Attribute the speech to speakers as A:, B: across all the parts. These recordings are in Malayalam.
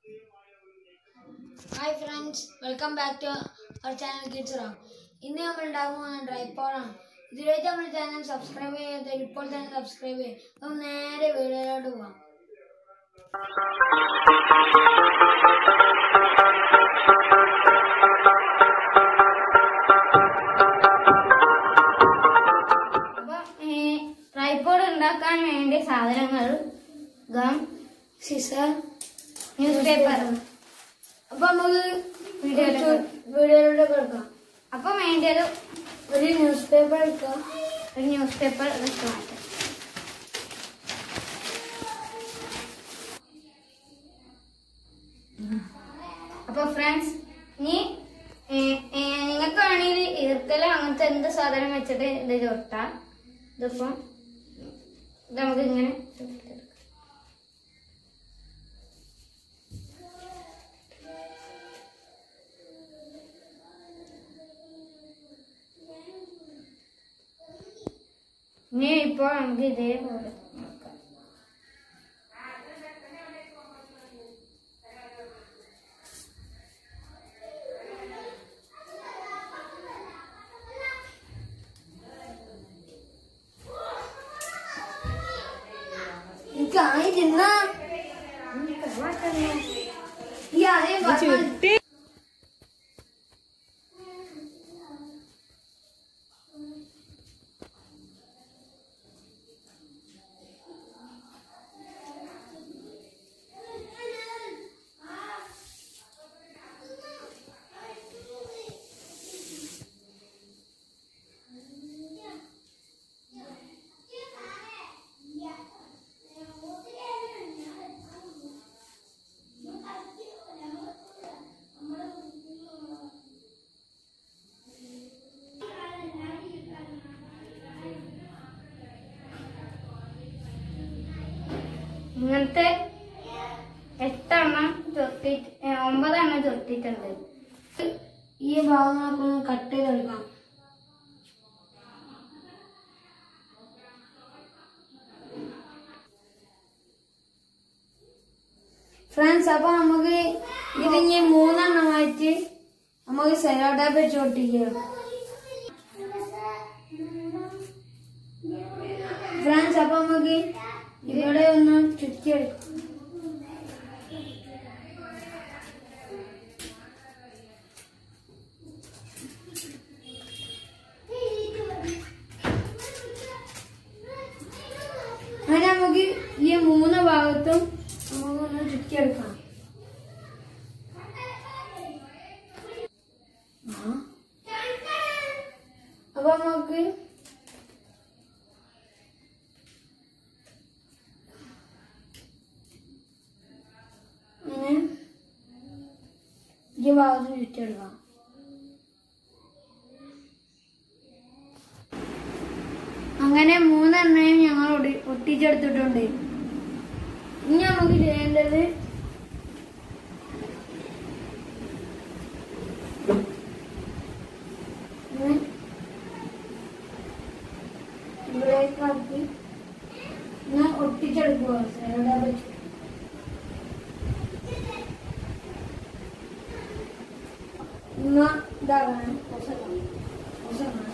A: Hi friends welcome back to our channel kids Ram ഇന്ന് നമ്മൾ ഉണ്ടാകാൻ പോകുന്ന ട്രൈപ്പോഡാണ് ഇതുവരെയായിട്ട് നമ്മുടെ ചാനൽ സബ്സ്ക്രൈബ് ചെയ്യാത്തവർ ഇപ്പോൾ തന്നെ സബ്സ്ക്രൈബ് ചെയ്യും അപ്പം നേരെ വീഡിയോയിലോട്ട് പോവാം
B: അപ്പൊ ട്രൈപ്പോഡ് ഉണ്ടാക്കാൻ വേണ്ടി സാധനങ്ങൾ ഗം
A: സിസർ
B: ന്യൂസ് പേപ്പർ
A: അപ്പം നമുക്ക്
B: വീഡിയോയിലോട്ട്
A: വീഡിയോയിലോട്ട് കിടക്കാം
B: അപ്പൊ വേണ്ടത്
A: ഒരു ന്യൂസ് പേപ്പർ എടുക്കാം
B: ഒരു ന്യൂസ് പേപ്പർ എടുത്ത് മാറ്റാം അപ്പൊ ഫ്രണ്ട്സ് ഇനി നിങ്ങൾക്ക് വേണമെങ്കിൽ ഈർക്കല അങ്ങനത്തെ എന്ത് സാധനം വെച്ചിട്ട് ഇത് ചുട്ടാം ഇതിപ്പം ഇത് നമുക്ക് ഇങ്ങനെ ചുട്ടെടുക്കാം. ഇനി ഇപ്പോൾ നമുക്ക് ഇതേപോലെ നോക്കാം
A: എനിക്ക് ആയി തിന്നാ ഈ ആദ്യം പറഞ്ഞ
B: ഇങ്ങനത്തെ എട്ടെണ്ണം ചുരുട്ടി ഒമ്പതെണ്ണം ചുരുട്ടിയിട്ടുണ്ട്
A: ഈ ഭാഗങ്ങളൊക്കെ ഒന്ന് കട്ട് ചെയ്തെടുക്കാം ഫ്രണ്ട്സ് അപ്പൊ നമുക്ക് ഇതിഞ്ഞ് മൂന്നെണ്ണമായിട്ട് നമുക്ക് സെലോ ടാപ്പ് വെച്ച് ഒട്ടിക്കാം ഫ്രണ്ട്സ് അപ്പൊ നമുക്ക് ഇവിടെ ഒന്ന് ചുറ്റിയെടുക്കാം അങ്ങനെ നമുക്ക് ഈ മൂന്ന് ഭാഗത്തും നമുക്കൊന്ന് ചുറ്റിയെടുക്കാം ആ. അപ്പൊ നമുക്ക് ഇങ്ങനെ ഈ ഭാഗത്ത് ചുറ്റിയെടുക്കാം അങ്ങനെ മൂന്നെണ്ണയും ഞങ്ങൾ ഒടി- ഒട്ടിച്ചെടുത്തിട്ടുണ്ട് ഇനി നമുക്ക് ചെയ്യേണ്ടത് ഇങ്ങനെ ഇവിടേക്കാക്കി ഇങ്ങനെ ഒട്ടിച്ചെടുക്കുക സൈഡ് വെച്ച് ഇങ്ങ ഇതാകണം ഒസക്കണം ഒസക്കണം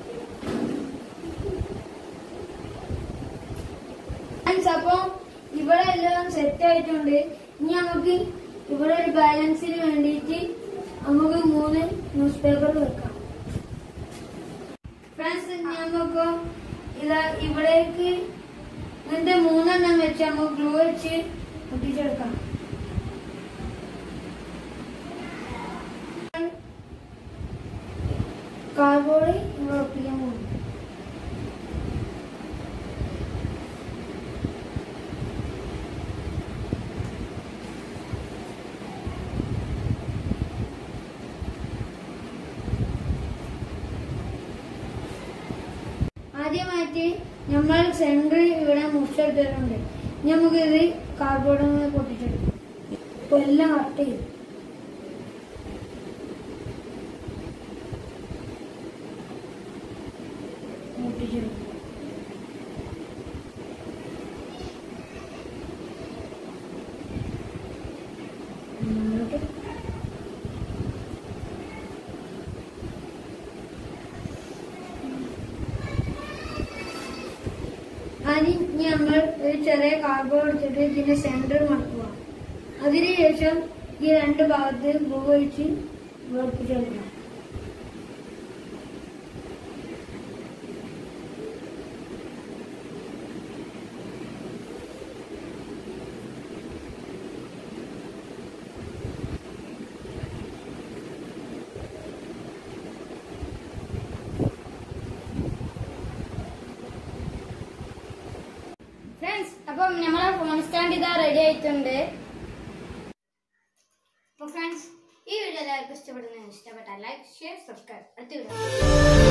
A: ഫ്രണ്ട്സ് അപ്പൊ ഇവിടെ എല്ലാം സെറ്റ് ആയിട്ടുണ്ട് ഇനി നമുക്ക് ഇവിടെ ഒരു ബാലൻസിന് വേണ്ടിയിട്ട് നമുക്ക് മൂന്ന് ന്യൂസ് പേപ്പർ വെക്കാം ഫ്രണ്ട്സ് ഇനി നമുക്ക് ഇതാ ഇവിടേക്ക് ഇങ്ങനത്തെ മൂന്നെണ്ണം വെച്ച് നമുക്ക് ഗ്ലൂ വെച്ച് ഒട്ടിച്ചെടുക്കാം കാർബോർഡ് ഇവിടെ ഒട്ടിക്കാൻ പോകുന്നു ആദ്യമായിട്ട് നമ്മൾ സെന്റർ ഇവിടെ മുറിച്ചെടുത്തിട്ടുണ്ട് ഇനി നമുക്ക് ഇത് കാർഡ്ബോർഡിൽ നിന്ന് പൊട്ടിച്ചെടുക്കാം ഇപ്പൊ എല്ലാം കട്ട് ചെയ്യും പൊട്ടിച്ചെടുക്കും
B: ഇങ്ങോട്ട്
A: ആദ്യം ഇനി നമ്മൾ ഒരു ചെറിയ കാർബോർഡ് എടുത്തിട്ട് ഇതിന്റെ സെന്റർ മടക്കുക അതിനുശേഷം ഈ രണ്ട് ഭാഗത്ത് ഗ്ലൂ ഒഴിച്ച് ഉറപ്പിച്ചെടുക്കണം
B: ഫ്രണ്ട്സ് അപ്പം നമ്മളെ ഫോൺ സ്റ്റാൻഡ് ഇതാ റെഡി ആയിട്ടുണ്ട് അപ്പൊ ഫ്രണ്ട്സ് ഈ വീഡിയോ എല്ലാവർക്കും ഇഷ്ടപ്പെടുന്ന ഇഷ്ടപ്പെട്ടാൽ ലൈക്ക് ഷെയർ സബ്സ്ക്രൈബ് അടുത്ത വീഡിയോ